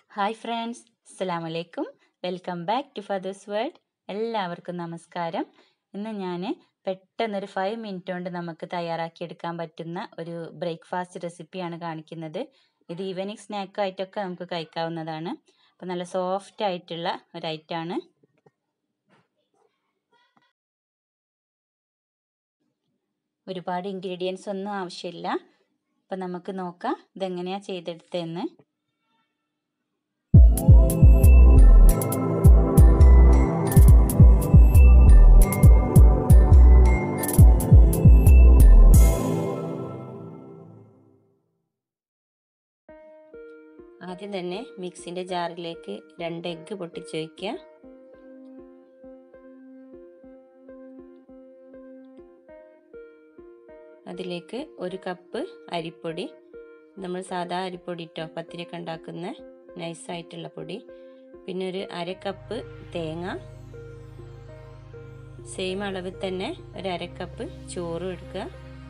hi friends അസ്സലാമു അലൈക്കും welcome back to fathers world എല്ലാവർക്കും നമസ്കാരം ഇന്ന് ഞാൻ പെട്ടെന്നൊരു ഫൈവ് മിനിറ്റ് കൊണ്ട് നമുക്ക് തയ്യാറാക്കിയെടുക്കാൻ പറ്റുന്ന ഒരു ബ്രേക്ക്ഫാസ്റ്റ് റെസിപ്പിയാണ് കാണിക്കുന്നത് ഇത് ഈവനിങ് സ്നാക്കായിട്ടൊക്കെ നമുക്ക് കഴിക്കാവുന്നതാണ് അപ്പോൾ നല്ല സോഫ്റ്റ് ആയിട്ടുള്ള ഒരു ഐറ്റമാണ് ഒരുപാട് ഇൻഗ്രീഡിയൻസ് ഒന്നും ആവശ്യമില്ല അപ്പം നമുക്ക് നോക്കാം ഇതെങ്ങനെയാണ് ചെയ്തെടുത്തതെന്ന് ആദ്യം തന്നെ മിക്സിൻ്റെ ജാറിലേക്ക് രണ്ട് എഗ്ഗ് പൊട്ടിച്ച് വയ്ക്കുക അതിലേക്ക് ഒരു കപ്പ് അരിപ്പൊടി നമ്മൾ സാധാ അരിപ്പൊടി ഇട്ടോ പത്തിരിയൊക്കെ ഉണ്ടാക്കുന്ന നൈസായിട്ടുള്ള പൊടി പിന്നെ ഒരു അര കപ്പ് തേങ്ങ സെയിം അളവിൽ തന്നെ ഒരു അര കപ്പ് ചോറും എടുക്കുക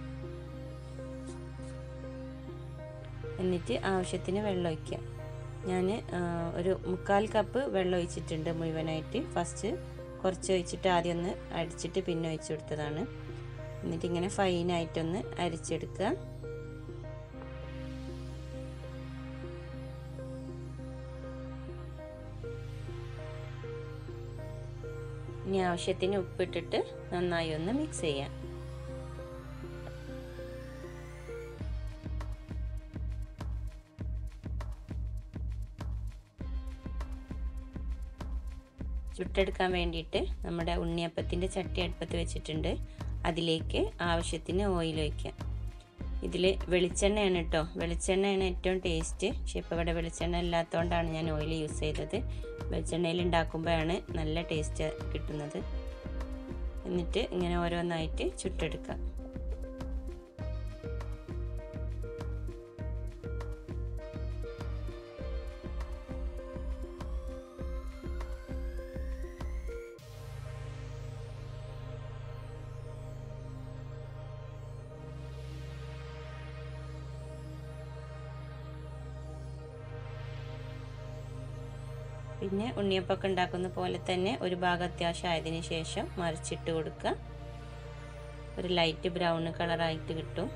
എന്നിട്ട് ആവശ്യത്തിന് വെള്ളം ഒഴിക്കുക ഞാൻ ഒരു മുക്കാൽ കപ്പ് വെള്ളം ഒഴിച്ചിട്ടുണ്ട് മുഴുവനായിട്ട് ഫസ്റ്റ് കുറച്ച് ഒഴിച്ചിട്ട് ആദ്യം ഒന്ന് അടിച്ചിട്ട് പിന്നെ ഒഴിച്ചു കൊടുത്തതാണ് എന്നിട്ട് ഇങ്ങനെ ഫൈനായിട്ടൊന്ന് അരിച്ചെടുക്കുക ഇനി ആവശ്യത്തിന് ഉപ്പിട്ടിട്ട് നന്നായി ഒന്ന് മിക്സ് ചെയ്യാം ചുട്ടെടുക്കാൻ വേണ്ടിയിട്ട് നമ്മുടെ ഉണ്ണിയപ്പത്തിൻ്റെ ചട്ടി അടുപ്പത്ത് വെച്ചിട്ടുണ്ട് അതിലേക്ക് ആവശ്യത്തിന് ഓയിൽ ഒഴിക്കാം ഇതിൽ വെളിച്ചെണ്ണയാണ് കേട്ടോ വെളിച്ചെണ്ണയാണ് ഏറ്റവും ടേസ്റ്റ് പക്ഷെ ഇപ്പോൾ ഇവിടെ വെളിച്ചെണ്ണ ഇല്ലാത്തതുകൊണ്ടാണ് ഞാൻ ഓയിൽ യൂസ് ചെയ്തത് വെളിച്ചെണ്ണയിൽ ഉണ്ടാക്കുമ്പോഴാണ് നല്ല ടേസ്റ്റ് കിട്ടുന്നത് എന്നിട്ട് ഇങ്ങനെ ഓരോന്നായിട്ട് ചുട്ടെടുക്കാം പിന്നെ ഉണ്ണിയപ്പൊക്കെ ഉണ്ടാക്കുന്ന പോലെ തന്നെ ഒരു ഭാഗം അത്യാവശ്യം ആയതിനു ശേഷം മറിച്ചിട്ട് കൊടുക്കുക ഒരു ലൈറ്റ് ബ്രൗൺ കളറായിട്ട് കിട്ടും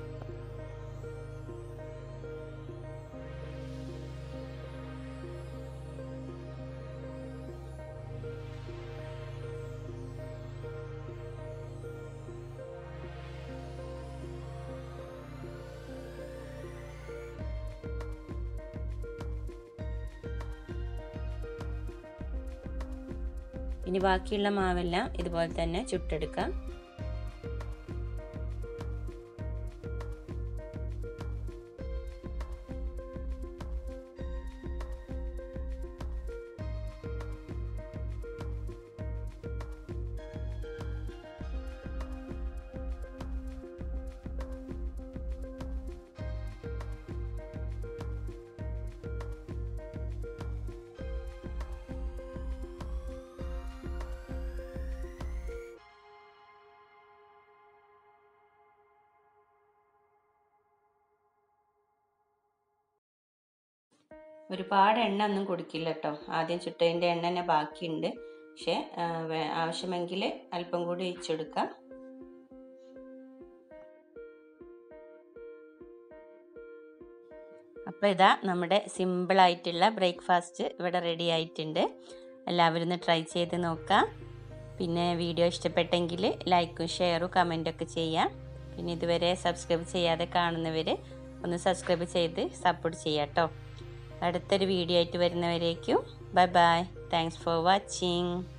ഇനി ബാക്കിയുള്ള മാവെല്ലാം ഇതുപോലെ തന്നെ ചുട്ടെടുക്കാം ഒരുപാട് എണ്ണ ഒന്നും കൊടുക്കില്ല കേട്ടോ ആദ്യം ചുട്ടതിൻ്റെ എണ്ണ തന്നെ ബാക്കിയുണ്ട് പക്ഷേ ആവശ്യമെങ്കിൽ അല്പം കൂടി ഒഴിച്ചെടുക്കാം അപ്പോൾ ഇതാ നമ്മുടെ സിമ്പിളായിട്ടുള്ള ബ്രേക്ക്ഫാസ്റ്റ് ഇവിടെ റെഡി ആയിട്ടുണ്ട് എല്ലാവരും ഒന്ന് ട്രൈ ചെയ്ത് നോക്കാം പിന്നെ വീഡിയോ ഇഷ്ടപ്പെട്ടെങ്കിൽ ലൈക്കും ഷെയറും കമൻറ്റൊക്കെ ചെയ്യാം പിന്നെ ഇതുവരെ സബ്സ്ക്രൈബ് ചെയ്യാതെ കാണുന്നവർ ഒന്ന് സബ്സ്ക്രൈബ് ചെയ്ത് സപ്പോർട്ട് ചെയ്യാം കേട്ടോ അടുത്തൊരു വീഡിയോ ആയിട്ട് വരുന്നവരേക്കും bye bye thanks for watching